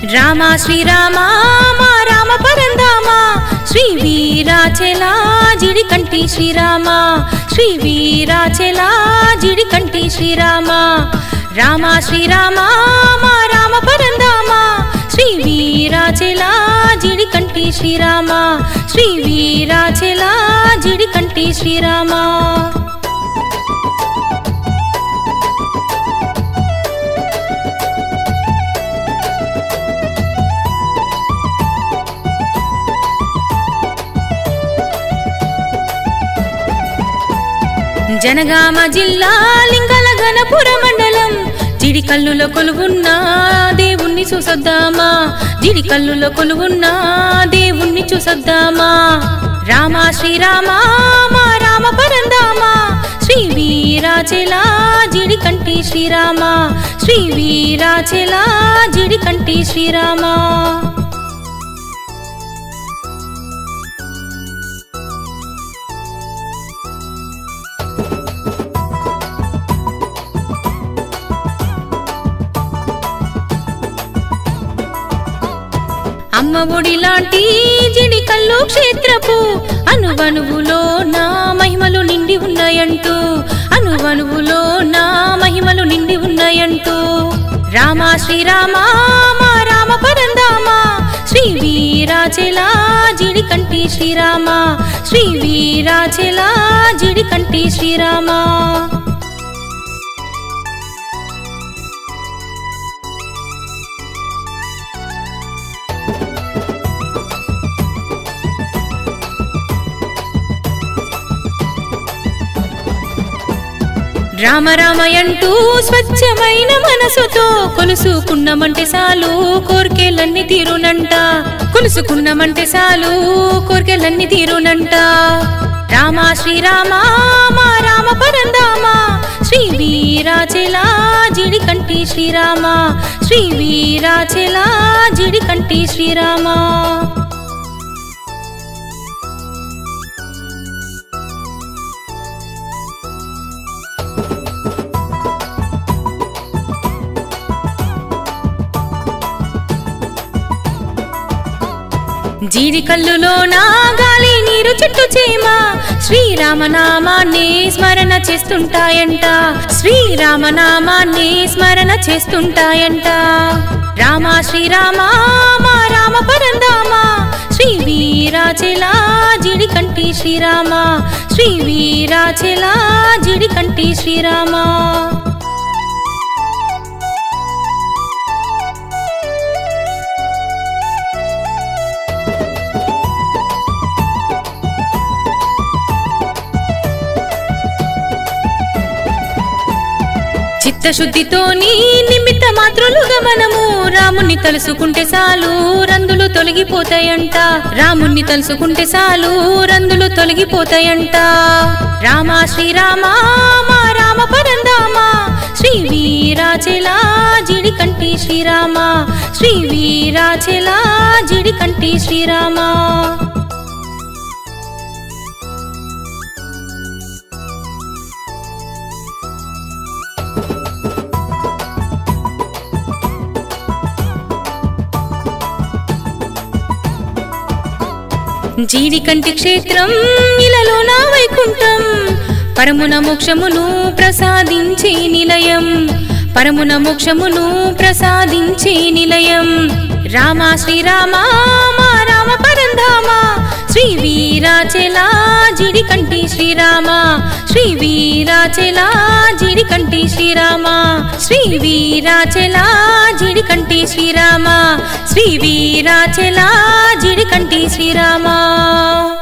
రామ శ్రీరామ మా రామ పరందామ శ్రీ వీరాచలా జిడి కంటి శ్రీరామ శ్రీ వీరాచలా జిడి కంటి శ్రీరామ రామ శ్రీరామ మా రామ పరందామ శ్రీ వీరాచలా జిడి కంటి శ్రీరామ శ్రీ వీరాచలా జిడి కంటి శ్రీరామ జనగామ జిల్లా లింగల గణపుర మండలం జిడికల్లులో కొలువున్న దేవుణ్ణి చూసొద్దామా జిడికల్లులో కొలువున్న దేవుణ్ణి చూసొద్దామా రామ శ్రీరామ మా రామ పరందామా శ్రీ వీరాచెలా జిడి కంటి శ్రీరామ శ్రీ వీరాచెలా జిడి కంటి శ్రీరామ అమ్మ ఒడి లాంటి జిడి కల్లు క్షేత్రపు అనువనువులో నా మహిమలు నిండి ఉన్నాయంటూ అనువనువులో నా మహిమలు నిండి ఉన్నాయంటూ రామ శ్రీరామ మా రామ పరందామ శ్రీ వీరాచెలా జిడి కంటి శ్రీరామ శ్రీ వీరాచెలా జిడి కంటి శ్రీరామ రామ రామయంటూ స్వచ్ఛమైన మనసుతో కొలుసుకున్నమంటే సాలు కోర్కెలన్నీ తీరునంట కొలుసుకున్నమంటే సాలు కోర్కెలన్నీ తీరునంట రామ శ్రీరామ మా రామ పరందామ శ్రీ వీరాచెలా జిడి కంటి శ్రీరామ శ్రీ వీరాచెలా జిడి కంటి శ్రీరామ జీడి కల్లులోన గాలి నీరు చుట్టూ చేమ శ్రీరామనామాన్ని స్మరణ చేస్తుంటాయంట శ్రీరామనామాన్ని స్మరణ చేస్తుంటాయంట రామ శ్రీరామ మా రామ పరందామ శ్రీ వీరాచెలా జిడి కంటి శ్రీరామ శ్రీ వీరాచెలా జిడి కంటి శ్రీరామ చిత్తశుద్ధితోని నిమిత్త మాత్రులుగా మనము రాముణ్ణి తలుసుకుంటే చాలు రందులు తొలగిపోతాయంట రాముణ్ణి తలుసుకుంటే చాలు రందులు తొలగిపోతాయంట రామ శ్రీరామ మా రామ పరందామ శ్రీ వీరాచెలా జిడి కంటి శ్రీరామ శ్రీ వీరాచెలా జిడి కంటి శ్రీరామ జీడి కంటి క్షేత్రం ఇలలో నా వైకుంఠం పరమున మోక్షమును ప్రసాదించే నిలయం పరమున మోక్షమును ప్రసాదించే నిలయం రామ శ్రీరామ మా రామ పరంధామ శ్రీ వీరాచెలా జిడి కంటి శ్రీరామ శ్రీ వీరాచెలా జిడి కంటి శ్రీరామ శ్రీ వీరాచెలా జిడి కంటి శ్రీరామ శ్రీ వీరాచెలా జిడి కంటి శ్రీరామ